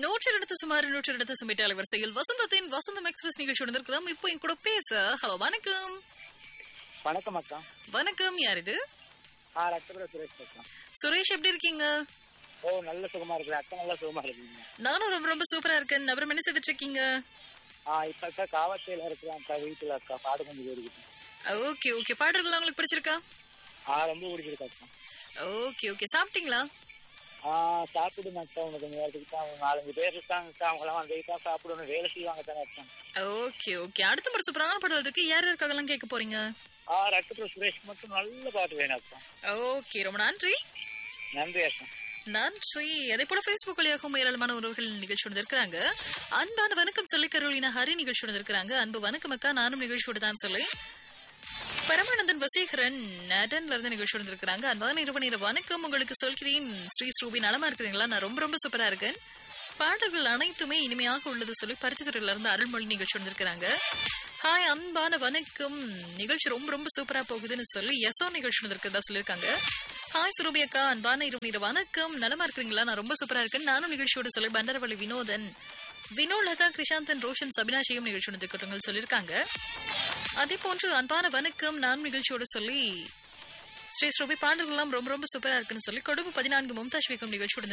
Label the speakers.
Speaker 1: நூற்றி ரெண்டு சுமார் நூற்றி ரெண்டு சுமிட்டு அலைவரிசையில் வசந்தத்தின் வசந்தம் எக்ஸ்பிரஸ் நிகழ்ச்சி இருக்கிறோம் இப்போ என் கூட பேச ஹலோ வணக்கம்
Speaker 2: வணக்கம் அக்கா
Speaker 1: வணக்கம் யார் இது
Speaker 2: ஆ ரத்தபுர சுரேஷ் பேசுறேன்
Speaker 1: சுரேஷ் எப்படி இருக்கீங்க
Speaker 2: ஓ நல்ல சுகமா இருக்கு அக்கா நல்ல சுகமா இருக்கீங்க
Speaker 1: நானும் ரொம்ப ரொம்ப சூப்பரா இருக்கேன் அப்புறம் என்ன செய்துட்டு இருக்கீங்க
Speaker 2: ஆ இப்ப அக்கா காவத்தையில இருக்கிறேன் அக்கா வீட்டுல அக்கா பாடு கொஞ்சம் இருக்குது
Speaker 1: ஓகே ஓகே பாடல்கள் உங்களுக்கு பிடிச்சிருக்கா
Speaker 2: ஆ ரொம்ப பிடிச்சிருக்கு அக்கா
Speaker 1: ஓகே ஓகே சாப்பிட்டீங்களா
Speaker 2: ஆ சாப்பிடுங்க அக்கா உனக்கு கொஞ்சம் நேரத்துக்கு தான் அவங்க நாலஞ்சு பேர் இருக்காங்க அக்கா அவங்களாம் வந்து தான் சாப்பிடணும் வேலை செய்வாங்க தானே அக்கா
Speaker 1: ஓகே ஓகே அடுத்த ஒரு சூப்பரான பாடல் இருக்கு யார் யாருக்காகலாம் கேட்க போறீங்க
Speaker 2: ஆ ரத்தபுர சுரேஷ் மட்டும் நல்ல பாட்டு வேணும் அக்கா
Speaker 1: ஓகே ரொம்ப நன்றி
Speaker 2: நன்றி அக்கா
Speaker 1: நன்றி அதே போல Facebook வழியாகவும் ஏராளமான உறவுகள் நிகழ்ச்சியோடு இருக்கிறாங்க அன்பான வணக்கம் சொல்லி கருளின ஹரி நிகழ்ச்சியோடு இருக்கிறாங்க அன்பு வணக்கம் அக்கா நானும் நிகழ்ச்சியோடு தான் சொல்லி பரமானந்தன் வசீகரன் நடன்ல இருந்து நிகழ்ச்சியோடு இருக்கிறாங்க அன்பான இரவு நேர வணக்கம் உங்களுக்கு சொல்கிறேன் ஸ்ரீ ஸ்ரூபி நலமா இருக்கிறீங்களா நான் ரொம்ப ரொம்ப சூப்பரா இருக்கேன் பாடல்கள் அனைத்துமே இனிமையாக உள்ளது சொல்லி பருத்தித்துறையில இருந்து அருள்மொழி நிகழ்ச்சி வந்திருக்கிறாங்க ஹாய் அன்பான வணக்கம் நிகழ்ச்சி ரொம்ப ரொம்ப சூப்பரா போகுதுன்னு சொல்லி எசோ நிகழ்ச்சி வந்திருக்கிறதா சொல்லியிருக்காங்க ஹாய் சுரூபி அக்கா அன்பான இரவு நேர வணக்கம் நலமா இருக்கிறீங்களா நான் ரொம்ப சூப்பரா இருக்கேன் நானும் நிகழ்ச்சியோட சொல்லி பண்டரவள்ளி வினோதன் வினோலதா கிருஷாந்தன் ரோஷன் சபினாஷியும் நிகழ்ச்சி வந்திருக்கட்டும் சொல்லியிருக்காங்க அதே போன்று அன்பான வணக்கம் நான் நிகழ்ச்சியோட சொல்லி ஸ்ரீ ஸ்ரூபி பாடல்கள் எல்லாம் ரொம்ப ரொம்ப சூப்பரா இருக்குன்னு சொல்லி கொழும்பு பதினான்கு மும்தாஜ் வீக்கம் நிகழ்ச்சியோட